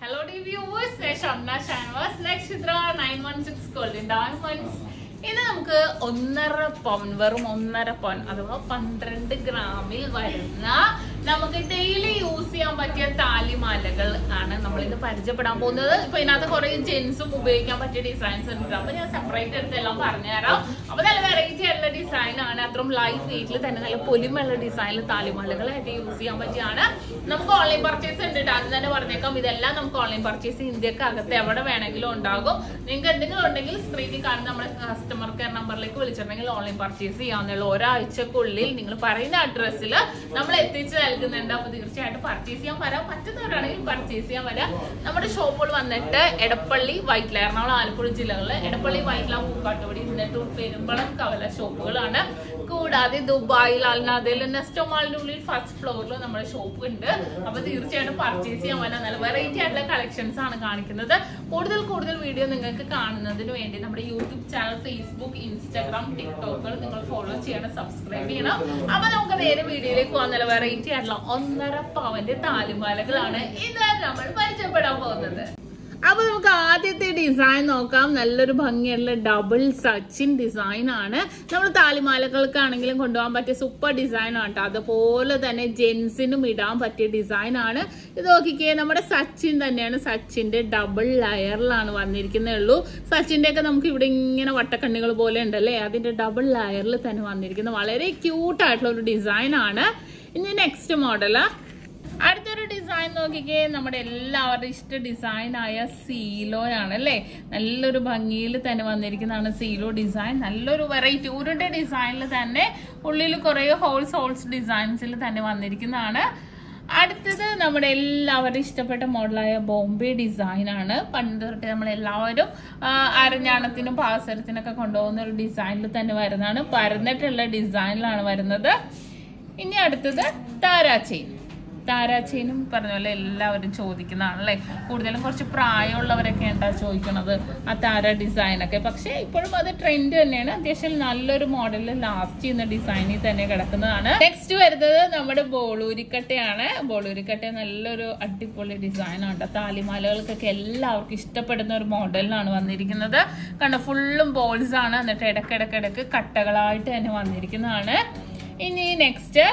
Hello dear viewers, ഞാൻ Shamna Shanavas Nakshatra nine one six golden diamonds ഇന്ന് നമുക്ക് ഒന്നര പവൻ വെറും ഒന്നര പവൻ അഥവാ പന്ത്രണ്ട് ഗ്രാമിൽ വരുന്ന നമുക്ക് ഡെയിലി യൂസ് ചെയ്യാൻ പറ്റിയ താലിമാലകൾ ആണ് നമ്മൾ ഇന്ന് പരിചയപ്പെടാൻ പോകുന്നത് ഇപ്പൊ ഇതിനകത്ത് കുറെ ജെൻസും ഉപയോഗിക്കാൻ പറ്റിയ ഡിസൈൻസ് ഉണ്ട് അപ്പൊ ഞാൻ സെപ്പറേറ്റ് എടുത്ത് എല്ലാം പറഞ്ഞുതരാം അപ്പൊ നല്ല വെറൈറ്റി ആയിട്ടുള്ള ഡിസൈൻ ആണ് അത്രയും ലൈറ്റ് വെയിറ്റിൽ തന്നെ നല്ല പൊലിമുള്ള ഡിസൈനിൽ താലിമാലകളായിട്ട് യൂസ് ചെയ്യാൻ പറ്റിയാണ് നമുക്ക് ഓൺലൈൻ പർച്ചേസ് ഉണ്ട് ട്ടോ. അത് തന്നെ പറഞ്ഞേക്കാം ഇതെല്ലാം നമുക്ക് ഓൺലൈൻ പർച്ചേസ് ഇന്ത്യക്ക് അകത്ത് എവിടെ വേണമെങ്കിലും ഉണ്ടാകും നിങ്ങൾക്ക് എന്തെങ്കിലും ഉണ്ടെങ്കിൽ സ്ക്രീനിൽ കാണുന്ന നമ്മുടെ കസ്റ്റമർ കെയർ നമ്പറിലേക്ക് വിളിച്ചിട്ടുണ്ടെങ്കിൽ ഓൺലൈൻ പർച്ചേസ് ചെയ്യാവുന്നുള്ളൂ ഒരാഴ്ചക്കുള്ളിൽ നിങ്ങൾ പറയുന്ന അഡ്രസ്സിൽ നമ്മൾ എത്തിച്ച് നൽകുന്നുണ്ട് അപ്പൊ തീർച്ചയായിട്ടും പർച്ചേസ് ചെയ്യാൻ വരാം പറ്റുന്നവരാണെങ്കിൽ പർച്ചേസ് ചെയ്യാൻ വരാം നമ്മുടെ ഷോപ്പുകൾ വന്നിട്ട് എടപ്പള്ളി വൈറ്റില എറണാകുളം ആലപ്പുഴ ജില്ലകളിൽ എടപ്പള്ളി വൈറ്റില പൂക്കാട്ടുപടി നെട്ടൂർ പെരുമ്പളം കവല ഷോപ്പുകളാണ് കൂടാതെ ദുബായിൽ അൽനാദയിൽ നെസ്റ്റോ മാളിന്റെ ഉള്ളിൽ ഫസ്റ്റ് ഫ്ലോറിൽ നമ്മുടെ ഷോപ്പ് ഉണ്ട് അപ്പൊ തീർച്ചയായിട്ടും പർച്ചേസ് ചെയ്യാൻ വരാൻ നല്ല വെറൈറ്റി ആയിട്ടുള്ള കളക്ഷൻസ് ആണ് കാണിക്കുന്നത് കൂടുതൽ കൂടുതൽ വീഡിയോ നിങ്ങൾക്ക് കാണുന്നതിന് വേണ്ടി നമ്മുടെ യൂട്യൂബ് ചാനൽ ഫേസ്ബുക്ക് ഇൻസ്റ്റാഗ്രാം ടിക്ടോക്കുകൾ നിങ്ങൾ ഫോളോ ചെയ്യണം സബ്സ്ക്രൈബ് ചെയ്യണം അപ്പൊ നമുക്ക് നേരെ വീഡിയോയിലേക്ക് പോകാൻ നല്ല വെറൈറ്റി ആയിട്ടുള്ള ഒന്നര പവന്റെ താലിമാലകളാണ് ഇന്ന് നമ്മൾ പരിചയപ്പെടാൻ പോകുന്നത് അപ്പൊ നമുക്ക് ആദ്യത്തെ ഡിസൈൻ നോക്കാം നല്ലൊരു ഭംഗിയുള്ള ഡബിൾ സച്ചിൻ ഡിസൈൻ ആണ് നമ്മൾ താലിമാലകൾക്കാണെങ്കിലും കൊണ്ടുപോകാൻ പറ്റിയ സൂപ്പർ ഡിസൈൻ ആണ് കേട്ടോ അതുപോലെ തന്നെ ജെൻസിനും ഇടാൻ പറ്റിയ ഡിസൈൻ ആണ് ഇത് നോക്കിക്കേ നമ്മുടെ സച്ചിൻ തന്നെയാണ് സച്ചിന്റെ ഡബിൾ ലെയറിലാണ് വന്നിരിക്കുന്നേ ഉള്ളൂ സച്ചിന്റെ ഒക്കെ നമുക്ക് ഇവിടെ ഇങ്ങനെ വട്ടക്കണ്ണികൾ പോലെ ഉണ്ടല്ലേ അതിന്റെ ഡബിൾ ലെയറിൽ തന്നെ വന്നിരിക്കുന്നത് വളരെ ക്യൂട്ട് ആയിട്ടുള്ള ഒരു ഡിസൈൻ ആണ് ഇനി നെക്സ്റ്റ് മോഡല് അടുത്തൊരു ഡിസൈൻ നോക്കിക്കേ നമ്മുടെ എല്ലാവരുടെ ഇഷ്ട ഡിസൈൻ ആയ സീലോയാണ് അല്ലേ നല്ലൊരു ഭംഗിയിൽ തന്നെ വന്നിരിക്കുന്നതാണ് സീലോ ഡിസൈൻ നല്ലൊരു വെറൈറ്റി ഉരുണ്ട ഡിസൈനിൽ തന്നെ ഉള്ളിൽ കുറേ ഹോൾസ് ഹോൾസ് ഡിസൈൻസിൽ തന്നെ വന്നിരിക്കുന്നതാണ് അടുത്തത് നമ്മുടെ എല്ലാവരും ഇഷ്ടപ്പെട്ട മോഡലായ ബോംബെ ഡിസൈൻ ആണ് പണ്ട് തൊട്ട് നമ്മൾ എല്ലാവരും അരഞ്ഞാണത്തിനും പാസരത്തിനൊക്കെ കൊണ്ടുപോകുന്ന ഒരു ഡിസൈനിൽ തന്നെ വരുന്നതാണ് പരന്നിട്ടുള്ള ഡിസൈനിലാണ് വരുന്നത് ഇനി അടുത്തത് താരാച്ചെയിൻ താരാച്ചെയിനും പറഞ്ഞ പോലെ എല്ലാവരും ചോദിക്കുന്നതാണല്ലേ കൂടുതലും കുറച്ച് പ്രായമുള്ളവരൊക്കെ ഉണ്ടാ ചോദിക്കണത് ആ താര ഡിസൈനൊക്കെ പക്ഷേ ഇപ്പോഴും അത് ട്രെൻഡ് തന്നെയാണ് അത്യാവശ്യം നല്ലൊരു മോഡലിൽ ലാസ്റ്റ് ചെയ്യുന്ന ഡിസൈനിൽ തന്നെ കിടക്കുന്നതാണ് നെക്സ്റ്റ് വരുന്നത് നമ്മുടെ ബോളൂരിക്കട്ടയാണ് ബോളൂരിക്കട്ട നല്ലൊരു അടിപൊളി ഡിസൈനാണ് കേട്ടോ താലിമാലകൾക്കൊക്കെ എല്ലാവർക്കും ഇഷ്ടപ്പെടുന്ന ഒരു മോഡലിലാണ് വന്നിരിക്കുന്നത് കണ്ട ഫുള്ളും ബോൾസ് ആണ് എന്നിട്ട് ഇടക്കിടക്കിടക്ക് കട്ടകളായിട്ട് തന്നെ വന്നിരിക്കുന്നതാണ് ഇനി നെക്സ്റ്റ്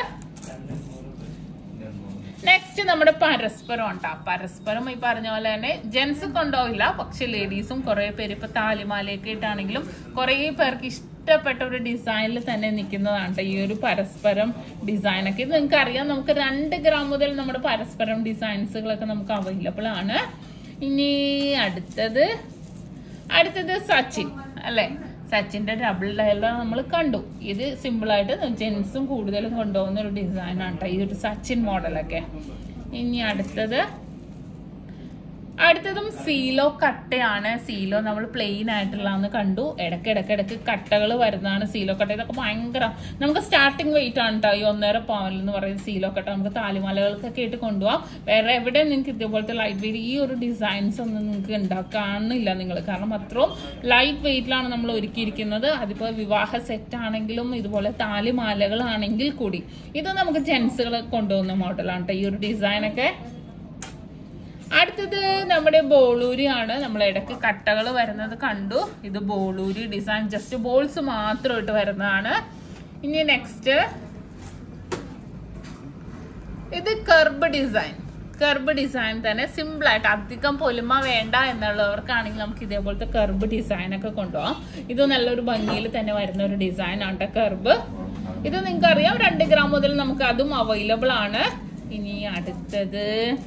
നെക്സ്റ്റ് നമ്മുടെ പരസ്പരം ഉണ്ടാ പരസ്പരം ഈ പറഞ്ഞ പോലെ തന്നെ ജെൻസ് കൊണ്ടുപോയില്ല പക്ഷെ ലേഡീസും കുറെ പേര് ഇപ്പൊ താലിമാലയൊക്കെ ഇട്ടാണെങ്കിലും കുറെ പേർക്ക് ഇഷ്ടപ്പെട്ട ഒരു ഡിസൈനിൽ തന്നെ നിൽക്കുന്നതാണ് ട്ടോ ഈ ഒരു പരസ്പരം ഡിസൈനൊക്കെ ഇത് നിങ്ങൾക്ക് അറിയാം നമുക്ക് രണ്ട് ഗ്രാം മുതൽ നമ്മുടെ പരസ്പരം ഡിസൈൻസുകളൊക്കെ നമുക്ക് അവൈലബിൾ ആണ് ഇനി അടുത്തത് അടുത്തത് സച്ചിൻ അല്ലേ സച്ചിന്റെ ഡബിൾ ഡയൽ നമ്മൾ കണ്ടു ഇത് സിമ്പിൾ ആയിട്ട് ജെൻസും കൂടുതലും കൊണ്ടുപോകുന്ന ഒരു ഡിസൈൻ ആണ് കേട്ടോ ഈ ഒരു സച്ചിൻ മോഡലൊക്കെ ഇനി അടുത്തത് അടുത്തതും സീലോ കട്ടയാണ് സീലോ നമ്മൾ പ്ലെയിൻ ആയിട്ടുള്ളതെന്ന് കണ്ടു ഇടയ്ക്ക് ഇടയ്ക്ക് ഇടയ്ക്ക് കട്ടകൾ വരുന്നതാണ് സീലോ കട്ട ഇതൊക്കെ ഭയങ്കര നമുക്ക് സ്റ്റാർട്ടിങ് വെയിറ്റ് ആണ് കേട്ടോ ഈ ഒന്നര പവനിൽ എന്ന് പറയുന്ന സീലോ കട്ട നമുക്ക് താലിമലകൾക്കൊക്കെ ആയിട്ട് കൊണ്ടുപോകാം വേറെ എവിടെ നിങ്ങൾക്ക് ഇതേപോലത്തെ ലൈറ്റ് വെയിറ്റ് ഈ ഒരു ഡിസൈൻസ് ഒന്നും നിങ്ങൾക്ക് ഉണ്ടാക്കാനില്ല നിങ്ങൾ കാരണം അത്രയും ലൈറ്റ് വെയിറ്റിലാണ് നമ്മൾ ഒരുക്കിയിരിക്കുന്നത് അതിപ്പോൾ വിവാഹ സെറ്റ് ആണെങ്കിലും ഇതുപോലെ താലിമാലകളാണെങ്കിൽ കൂടി ഇത് നമുക്ക് ജെൻസുകൾ കൊണ്ടുപോകുന്ന മോഡലാണ് കേട്ടോ ഈ ഒരു ഡിസൈനൊക്കെ അടുത്തത് നമ്മുടെ ബോളൂരി ആണ് നമ്മൾ ഇടയ്ക്ക് കട്ടകൾ വരുന്നത് കണ്ടു ഇത് ബോളൂരി ഡിസൈൻ ജസ്റ്റ് ബോൾസ് മാത്രമായിട്ട് വരുന്നതാണ് ഇനി നെക്സ്റ്റ് ഇത് കർബ് ഡിസൈൻ കർബ് ഡിസൈൻ തന്നെ സിമ്പിൾ ആയിട്ട് അധികം പൊലിമ വേണ്ട എന്നുള്ളവർക്കാണെങ്കിൽ നമുക്ക് ഇതേപോലത്തെ കർബ് ഡിസൈൻ ഒക്കെ കൊണ്ടുപോകാം ഇത് നല്ലൊരു ഭംഗിയിൽ തന്നെ വരുന്ന ഒരു ഡിസൈൻ ആണ് കേട്ടോ കർബ് ഇത് നിങ്ങൾക്ക് അറിയാം രണ്ട് ഗ്രാം മുതൽ നമുക്ക് അതും അവൈലബിൾ ആണ് ഇനി അടുത്തത്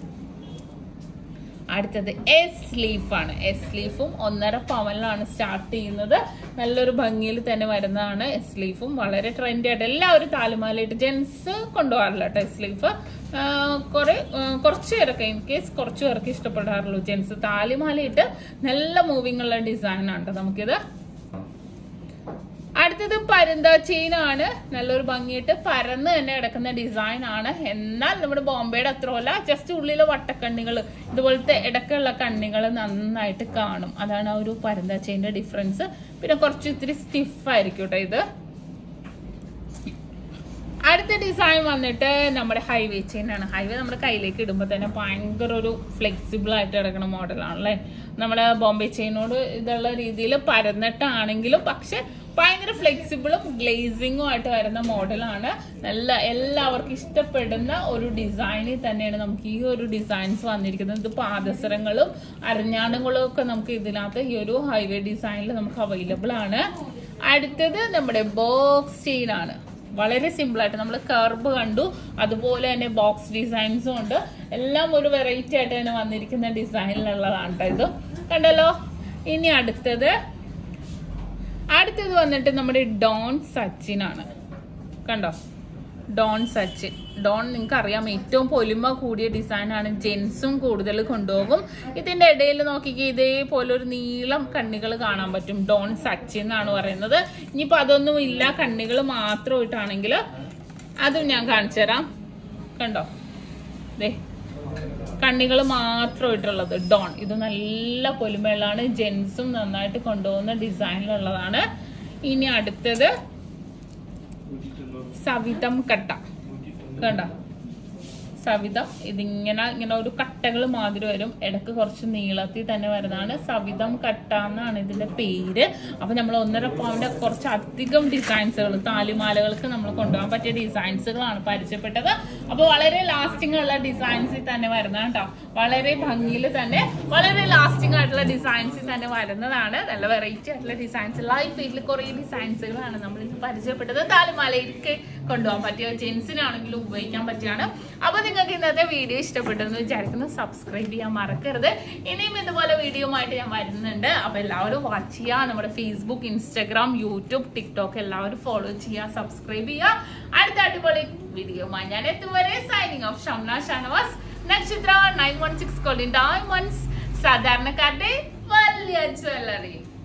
അടുത്തത് എസ് ലീഫാണ് എസ് ലീഫും ഒന്നര പവനിലാണ് സ്റ്റാർട്ട് ചെയ്യുന്നത് നല്ലൊരു ഭംഗിയിൽ തന്നെ വരുന്നതാണ് എസ് ലീഫും വളരെ ട്രെൻഡി ആയിട്ട് എല്ലാവരും താലിമാലയിട്ട് ജെൻസ് കൊണ്ടുപോകാറില്ല കേട്ടോ എസ് ലീഫ് കുറെ കുറച്ച് പേരൊക്കെ ഇൻ കേസ് കുറച്ച് പേർക്ക് ഇഷ്ടപ്പെടാറുള്ളൂ ജെൻസ് താലിമാലയിട്ട് നല്ല മൂവിങ് ഉള്ള ഡിസൈനാണ് കേട്ടോ നമുക്കിത് അടുത്തത് പരുന്ത ചെയിൻ ആണ് നല്ലൊരു ഭംഗിയിട്ട് പരന്ന് തന്നെ കിടക്കുന്ന ഡിസൈൻ ആണ് എന്നാൽ നമ്മുടെ ബോംബെയുടെ അത്രയല്ല ജസ്റ്റ് ഉള്ളിലെ വട്ടക്കണ്ണികൾ ഇതുപോലത്തെ ഇടക്കുള്ള കണ്ണികൾ നന്നായിട്ട് കാണും അതാണ് ആ ഒരു പരുന്ത ചെയിൻ്റെ ഡിഫറൻസ് പിന്നെ കുറച്ച് ഇത്തിരി സ്റ്റിഫ് ആയിരിക്കും കേട്ടോ ഇത് അടുത്ത ഡിസൈൻ വന്നിട്ട് നമ്മുടെ ഹൈവേ ചെയിൻ ആണ് ഹൈവേ നമ്മുടെ കയ്യിലേക്ക് ഇടുമ്പോൾ തന്നെ ഭയങ്കര ഒരു ഫ്ലെക്സിബിൾ ആയിട്ട് കിടക്കുന്ന മോഡലാണല്ലേ നമ്മുടെ ബോംബെ ചെയിനോട് ഇതുള്ള രീതിയിൽ പരന്നിട്ടാണെങ്കിലും പക്ഷെ ഭയങ്കര ഫ്ലെക്സിബിളും ഗ്ലേസിങ്ങും ആയിട്ട് വരുന്ന മോഡലാണ് നല്ല എല്ലാവർക്കും ഇഷ്ടപ്പെടുന്ന ഒരു ഡിസൈനിൽ തന്നെയാണ് നമുക്ക് ഈ ഒരു ഡിസൈൻസ് വന്നിരിക്കുന്നത് ഇത് പാദസരങ്ങളും അരഞ്ഞാണുകളും ഒക്കെ നമുക്ക് ഇതിനകത്ത് ഈ ഒരു ഹൈവേ ഡിസൈനിൽ നമുക്ക് അവൈലബിൾ ആണ് അടുത്തത് നമ്മുടെ ബോക്സ് ചെയിൻ ആണ് വളരെ സിമ്പിൾ ആയിട്ട് നമ്മൾ കർബ് കണ്ടു അതുപോലെ തന്നെ ബോക്സ് ഡിസൈൻസും ഉണ്ട് എല്ലാം ഒരു വെറൈറ്റി ആയിട്ട് തന്നെ വന്നിരിക്കുന്ന ഡിസൈനിലുള്ളതാണ് കേട്ടോ ഇത് കണ്ടല്ലോ ഇനി അടുത്തത് അടുത്തത് വന്നിട്ട് നമ്മുടെ ഡോൺ സച്ചിൻ ആണ് കണ്ടോ ഡോൺ സച്ചിൻ ഡോൺ നിങ്ങൾക്ക് അറിയാം ഏറ്റവും പൊലിമ കൂടിയ ഡിസൈനാണ് ജെൻസും കൂടുതൽ കൊണ്ടുപോകും ഇതിന്റെ ഇടയിൽ നോക്കിക്കേ ഇതേപോലെ ഒരു നീളം കണ്ണികൾ കാണാൻ പറ്റും ഡോൺ സച്ചിൻ എന്നാണ് പറയുന്നത് ഇനിയിപ്പോൾ അതൊന്നും ഇല്ല കണ്ണികൾ മാത്രമായിട്ടാണെങ്കിൽ അതും ഞാൻ കാണിച്ചു തരാം കണ്ടോ ദേ കണ്ണികൾ മാത്രമായിട്ടുള്ളത് ഡോൺ ഇത് നല്ല പൊലിമയുള്ളതാണ് ജെൻസും നന്നായിട്ട് കൊണ്ടുപോകുന്ന ഡിസൈനിലുള്ളതാണ് ഇനി അടുത്തത് സവിതം കട്ട കണ്ട സവിതം ഇതിങ്ങനെ ഇങ്ങനെ ഒരു കട്ടകൾ മാതിരി വരും ഇടക്ക് കുറച്ച് നീളത്തിൽ തന്നെ വരുന്നതാണ് സവിതം കട്ട എന്നാണ് ഇതിന്റെ പേര് അപ്പൊ നമ്മൾ ഒന്നര പൗണ്ട് കുറച്ച് അധികം ഡിസൈൻസുകൾ താലിമാലകൾക്ക് നമ്മൾ കൊണ്ടുപോകാൻ പറ്റിയ ഡിസൈൻസുകളാണ് പരിചയപ്പെട്ടത് അപ്പൊ വളരെ ലാസ്റ്റിംഗ് ഉള്ള ഡിസൈൻസിൽ തന്നെ വരുന്നതാണ് കേട്ടോ വളരെ ഭംഗിയിൽ തന്നെ വളരെ ലാസ്റ്റിംഗ് ആയിട്ടുള്ള ഡിസൈൻസിൽ തന്നെ വരുന്നതാണ് നല്ല വെറൈറ്റി ആയിട്ടുള്ള ഡിസൈൻസ് ലൈഫ് ഫീൽഡിൽ കുറേ ഡിസൈൻസുകളാണ് നമ്മൾ ഇത് പരിചയപ്പെട്ടത് താലിമാലയിലേക്ക് കൊണ്ടുപോകാൻ പറ്റിയ ജെൻസിനാണെങ്കിലും ഉപയോഗിക്കാൻ പറ്റിയാണ് അപ്പൊ നിങ്ങൾക്ക് ഇന്നത്തെ വീഡിയോ ഇഷ്ടപ്പെട്ടെന്ന് വിചാരിക്കുന്നു സബ്സ്ക്രൈബ് ചെയ്യാൻ മറക്കരുത് ഇനിയും ഇതുപോലെ വീഡിയോ ആയിട്ട് ഞാൻ വരുന്നുണ്ട് അപ്പൊ എല്ലാവരും വാച്ച് ചെയ്യുക നമ്മുടെ ഫേസ്ബുക്ക് ഇൻസ്റ്റാഗ്രാം യൂട്യൂബ് ടിക്ടോക്ക് എല്ലാവരും ഫോളോ ചെയ്യുക സബ്സ്ക്രൈബ് ചെയ്യുക അടുത്ത അടിപൊളി വീഡിയോ ഞാൻ എത്തുവരെ signing off Shamna Shanavas Nakshatra nine one six കൊല്ലി ഡയമണ്ട്സ് സാധാരണക്കാരുടെ വലിയ ജ്വല്ലറി